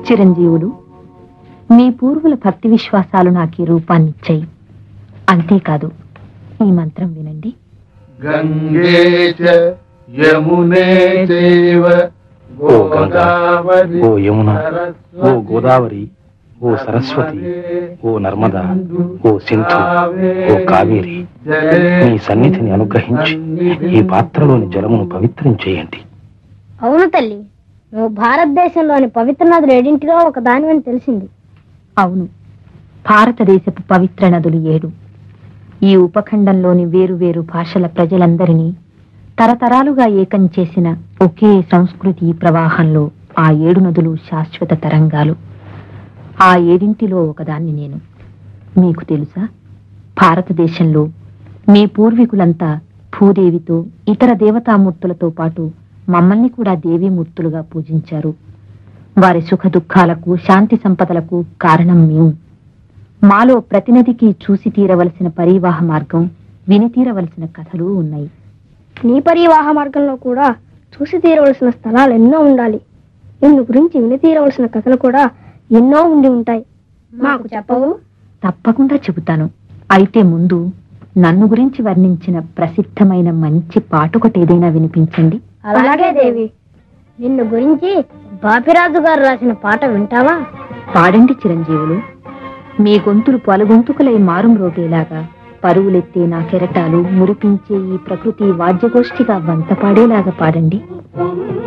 చిరంజీవులు మీ పూర్వుల భక్తి విశ్వాసాలు నాకు ఈ రూపాన్నిచ్చాయి అంతేకాదు ఈ మంత్రం వినండి గంగే చ యమునే చైవ ఓ గంగా, ఓ యమున, ఓ గోదావరి, ఓ సరస్వతి, ఓ నర్మద, ఓ సింధు, ఓ కావేరి, మీ సన్నిధిని అనుగ్రహించి ఈ పాత్రలోని జలమును పవిత్రం చేయండి అవును తల్లి నువ్వు భారతదేశంలోని పవిత్ర నదులు ఏడింటిలో ఒక దానివని తెలిసింది అవును భారతదేశపు పవిత్ర నదులు ఏడు ఈ ఉపఖండంలోని వేరు వేరు భాషల ప్రజలందరినీ తరతరాలుగా ఏకం చేసిన ఒకే సంస్కృతి ప్రవాహంలో ఆ ఏడు నదులు శాశ్వత తరంగాలు ఆ ఏడింటిలో ఒకదాన్ని నేను మీకు తెలుసా భారతదేశంలో మీ పూర్వీకులంతా భూదేవితో ఇతర దేవతామూర్తులతో పాటు మమ్మల్ని కూడా దేవీమూర్తులుగా పూజించారు వారి సుఖ దుఃఖాలకు శాంతి సంపదలకు కారణం మేము మాలో ప్రతినిధికి చూసి తీరవలసిన పరివాహ మార్గం విని తీరవలసిన కథలు ఉన్నాయి నీ పరివాహ మార్గంలో కూడా చూసి తీరవలసిన స్థలాలు ఎన్నో ఉండాలి నిన్ను గురించి విని తీరవలసిన కథలు కూడా ఎన్నో ఉండి ఉంటాయి మాకు చెప్పవు తప్పకుండా చెబుతాను అయితే ముందు నన్ను గురించి వర్ణించిన ప్రసిద్ధమైన మంచి పాటొకటి ఏదైనా వినిపించండి అలాగే దేవి నిన్ను గురించి బాపిరాజు గారు రాసిన పాట వింటావా పాడండి చిరంజీవులు మీ గొంతులు పలుగొంతుకులై మారుమ్రోగేలాగా పరువులెత్తే నా కెరటాలు మురిపించే ఈ ప్రకృతి వాద్యగోష్ఠిగా వంత పాడేలాగా పాడండి